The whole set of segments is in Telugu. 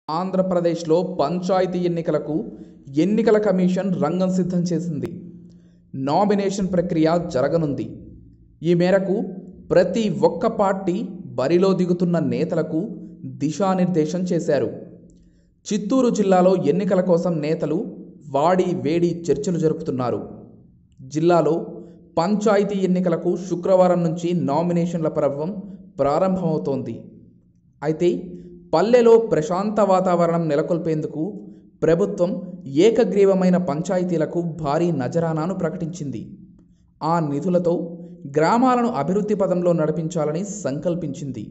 ఆంధ్రప్రదేశ్లో పంచాయతీ ఎన్నికలకు ఎన్నికల కమిషన్ రంగం సిద్ధం చేసింది నామినేషన్ ప్రక్రియ జరగనుంది ఈ మేరకు ప్రతి ఒక్క పార్టీ బరిలో దిగుతున్న నేతలకు దిశానిర్దేశం చేశారు చిత్తూరు జిల్లాలో ఎన్నికల కోసం నేతలు వాడి వేడి చర్చలు జరుపుతున్నారు జిల్లాలో పంచాయతీ ఎన్నికలకు శుక్రవారం నుంచి నామినేషన్ల పర్వం ప్రారంభమవుతోంది అయితే పల్లెలో ప్రశాంత వాతావరణం నెలకొల్పేందుకు ప్రభుత్వం ఏకగ్రీవమైన పంచాయతీలకు భారీ నజరానాను ప్రకటించింది ఆ నిధులతో గ్రామాలను అభివృద్ధి పదంలో నడిపించాలని సంకల్పించింది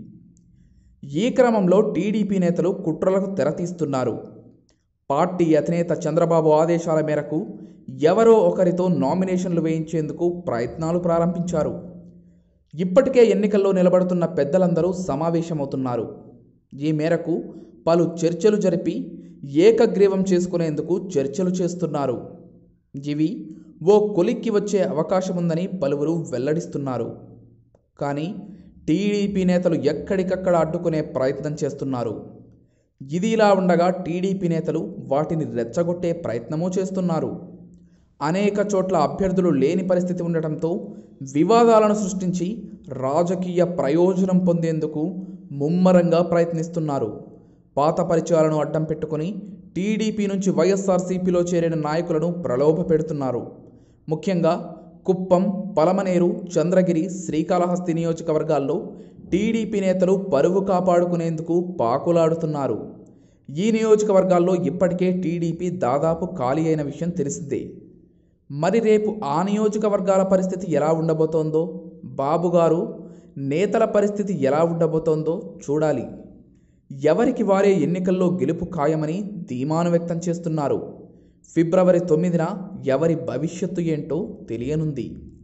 ఈ క్రమంలో టీడీపీ నేతలు కుట్రలకు తెరతీస్తున్నారు పార్టీ అధినేత చంద్రబాబు ఆదేశాల మేరకు ఎవరో ఒకరితో నామినేషన్లు వేయించేందుకు ప్రయత్నాలు ప్రారంభించారు ఇప్పటికే ఎన్నికల్లో నిలబడుతున్న పెద్దలందరూ సమావేశమవుతున్నారు ఈ మేరకు పలు చర్చలు జరిపి ఏకగ్రీవం చేసుకునేందుకు చర్చలు చేస్తున్నారు ఇవి ఓ కొలిక్కి వచ్చే అవకాశం ఉందని పలువురు వెల్లడిస్తున్నారు కానీ టీడీపీ నేతలు ఎక్కడికక్కడ అడ్డుకునే ప్రయత్నం చేస్తున్నారు ఇది ఇలా ఉండగా టీడీపీ నేతలు వాటిని రెచ్చగొట్టే ప్రయత్నమూ చేస్తున్నారు అనేక చోట్ల అభ్యర్థులు లేని పరిస్థితి ఉండటంతో వివాదాలను సృష్టించి రాజకీయ ప్రయోజనం పొందేందుకు ముమ్మరంగా ప్రయత్నిస్తున్నారు పాత పరిచయాలను అడ్డం పెట్టుకుని టీడీపీ నుంచి వైఎస్ఆర్సీపీలో చేరిన నాయకులను ప్రలోభ పెడుతున్నారు ముఖ్యంగా కుప్పం పలమనేరు చంద్రగిరి శ్రీకాళహస్తి నియోజకవర్గాల్లో టీడీపీ నేతలు పరువు కాపాడుకునేందుకు పాకులాడుతున్నారు ఈ నియోజకవర్గాల్లో ఇప్పటికే టీడీపీ దాదాపు ఖాళీ అయిన విషయం తెలిసిందే మరి రేపు ఆ నియోజకవర్గాల పరిస్థితి ఎలా ఉండబోతోందో బాబుగారు నేతల పరిస్థితి ఎలా ఉండబోతోందో చూడాలి ఎవరికి వారే ఎన్నికల్లో గెలుపు ఖాయమని ధీమాను వ్యక్తం చేస్తున్నారు ఫిబ్రవరి తొమ్మిదిన ఎవరి భవిష్యత్తు ఏంటో తెలియనుంది